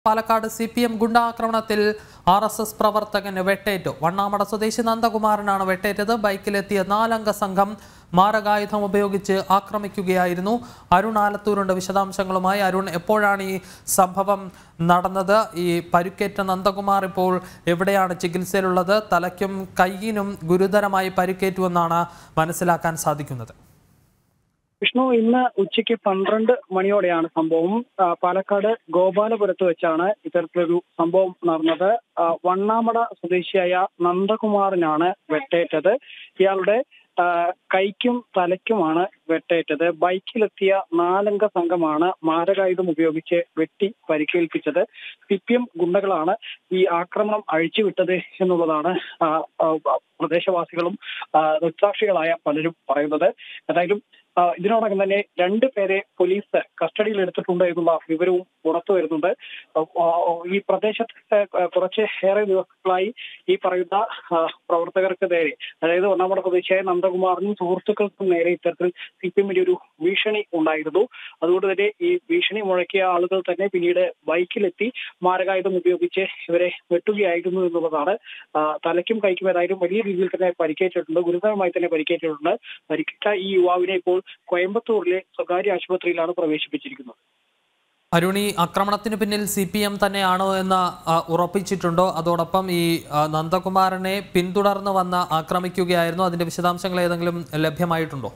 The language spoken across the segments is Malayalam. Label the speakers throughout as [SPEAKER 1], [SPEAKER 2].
[SPEAKER 1] പാലക്കാട് സി പി എം ഗുണ്ടാക്രമണത്തിൽ ആർ എസ് എസ് പ്രവർത്തകന് വെട്ടേറ്റു വണ്ണാമട സ്വദേശി നന്ദകുമാരനാണ് വെട്ടേറ്റത് ബൈക്കിലെത്തിയ നാലംഗ സംഘം മാരകായുധം ഉപയോഗിച്ച് ആക്രമിക്കുകയായിരുന്നു അരുൺ ആലത്തൂരുണ്ട് വിശദാംശങ്ങളുമായി അരുൺ എപ്പോഴാണ് ഈ സംഭവം നടന്നത് ഈ പരുക്കേറ്റ നന്ദകുമാർ ഇപ്പോൾ എവിടെയാണ് ചികിത്സയിലുള്ളത് തലയ്ക്കും കൈയിനും ഗുരുതരമായി പരിക്കേറ്റുവെന്നാണ് മനസ്സിലാക്കാൻ സാധിക്കുന്നത്
[SPEAKER 2] വിഷ്ണു ഇന്ന് ഉച്ചയ്ക്ക് പന്ത്രണ്ട് മണിയോടെയാണ് സംഭവം ആ, പാലക്കാട് ഗോപാലപുരത്ത് വെച്ചാണ് ഇത്തരത്തിലൊരു സംഭവം നടന്നത് ആ, വണ്ണാമട സ്വദേശിയായ നന്ദകുമാറിനാണ് വെട്ടേറ്റത് ഇയാളുടെ ആ, കൈക്കും തലയ്ക്കുമാണ് വെട്ടേറ്റത് ബൈക്കിലെത്തിയ നാലംഗ സംഘമാണ് മാരകായുധം ഉപയോഗിച്ച് വെട്ടി പരിക്കേൽപ്പിച്ചത് സി പി എം ഗുണ്ടകളാണ് ഈ ആക്രമണം അഴിച്ചുവിട്ടത് എന്നുള്ളതാണ് ആ, ആ, പ്രദേശവാസികളും ആ, ദൃക്സാക്ഷികളായ പലരും പറയുന്നത് ഏതായാലും ആ, ഇതിനോടകം തന്നെ രണ്ട് പേരെ പോലീസ് കസ്റ്റഡിയിൽ എടുത്തിട്ടുണ്ട് എന്നുള്ള വിവരവും പുറത്തു വരുന്നുണ്ട് ആ, ആ, ഈ പ്രദേശത്ത് ആ, കുറച്ച് ഏറെ ദിവസങ്ങളായി ഈ പറയുന്ന ആ, പ്രവർത്തകർക്ക് നേരെ അതായത് ഒന്നാമത്തെ സ്വദേശിയായ നന്ദകുമാറിനും സുഹൃത്തുക്കൾക്കും നേരെ ഇത്തരത്തിൽ സി പി എമ്മിന്റെ ഒരു ഭീഷണി ഉണ്ടായിരുന്നു അതുകൊണ്ട് തന്നെ ഈ ഭീഷണി മുഴക്കിയ ആളുകൾ തന്നെ പിന്നീട് ബൈക്കിലെത്തി മാരകായുധം ഉപയോഗിച്ച് ഇവരെ വെട്ടുകയായിരുന്നു എന്നുള്ളതാണ് ആ, തലയ്ക്കും കൈക്കും ഏതായാലും വലിയ രീതിയിൽ തന്നെ പരിക്കേറ്റിട്ടുണ്ട് ഗുരുതരമായി തന്നെ പരിക്കേറ്റിട്ടുണ്ട് പരിക്കേറ്റ ഈ യുവാവിനെ ഇപ്പോൾ കോയമ്പത്തൂരിലെ സ്വകാര്യ ആശുപത്രിയിലാണ് പ്രവേശിപ്പിച്ചിരിക്കുന്നത്
[SPEAKER 1] അരുൺ ഈ ആക്രമണത്തിന് പിന്നിൽ സി പി എം തന്നെയാണോ എന്ന് ആ, ഉറപ്പിച്ചിട്ടുണ്ടോ അതോടൊപ്പം ഈ ആ, നന്ദകുമാരനെ പിന്തുടർന്ന് വന്ന് ആക്രമിക്കുകയായിരുന്നു അതിന്റെ വിശദാംശങ്ങൾ ഏതെങ്കിലും ലഭ്യമായിട്ടുണ്ടോ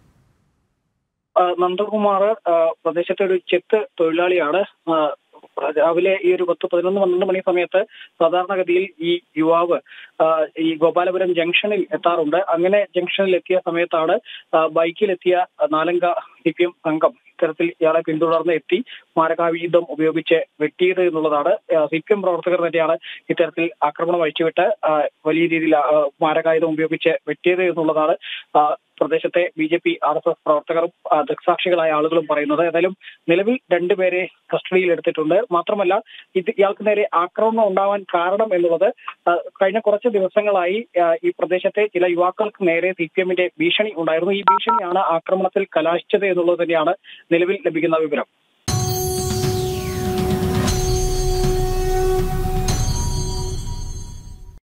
[SPEAKER 2] ആ, നന്ദകുമാർ ആ, പ്രദേശത്തെ ഒരു ചെത്ത് തൊഴിലാളിയാണ് ആ, രാവിലെ ഈ ഒരു പത്ത് പതിനൊന്ന് പന്ത്രണ്ട് മണി സമയത്ത് സാധാരണഗതിയിൽ ഈ യുവാവ് ആ, ഈ ഗോപാലപുരം ജംഗ്ഷനിൽ എത്താറുണ്ട് അങ്ങനെ ജംഗ്ഷനിൽ എത്തിയ സമയത്താണ് ആ, ബൈക്കിലെത്തിയ നാലംഗ സി പി എം സംഘം ഇത്തരത്തിൽ ഇയാളെ പിന്തുടർന്ന് എത്തി മാരകായുധം ഉപയോഗിച്ച് വെട്ടിയത് എന്നുള്ളതാണ് സി പി എം പ്രവർത്തകർ തന്നെയാണ് ഇത്തരത്തിൽ ആക്രമണം അഴിച്ചുവിട്ട് ആ, വലിയ രീതിയിൽ ആ, മാരകായുധം ഉപയോഗിച്ച് വെട്ടിയത് എന്നുള്ളതാണ് ആ, പ്രദേശത്തെ B J P R S S പ്രവർത്തകരും ആ, ദൃക്സാക്ഷികളായ ആളുകളും പറയുന്നത് ഏതായാലും നിലവിൽ രണ്ടുപേരെ കസ്റ്റഡിയിൽ എടുത്തിട്ടുണ്ട് മാത്രമല്ല ഇത് ഇയാൾക്ക് നേരെ ആക്രമണം ഉണ്ടാവാൻ കാരണം എന്നുള്ളത് ആ, കഴിഞ്ഞ കുറച്ച് ദിവസങ്ങളായി ആ, ഈ പ്രദേശത്തെ ചില യുവാക്കൾക്ക് നേരെ സി പി എമ്മിന്റെ ഭീഷണി ഉണ്ടായിരുന്നു ഈ ഭീഷണിയാണ് ആക്രമണത്തിൽ കലാശിച്ചത് എന്നുള്ളത് തന്നെയാണ് നിലവിൽ ലഭിക്കുന്ന വിവരം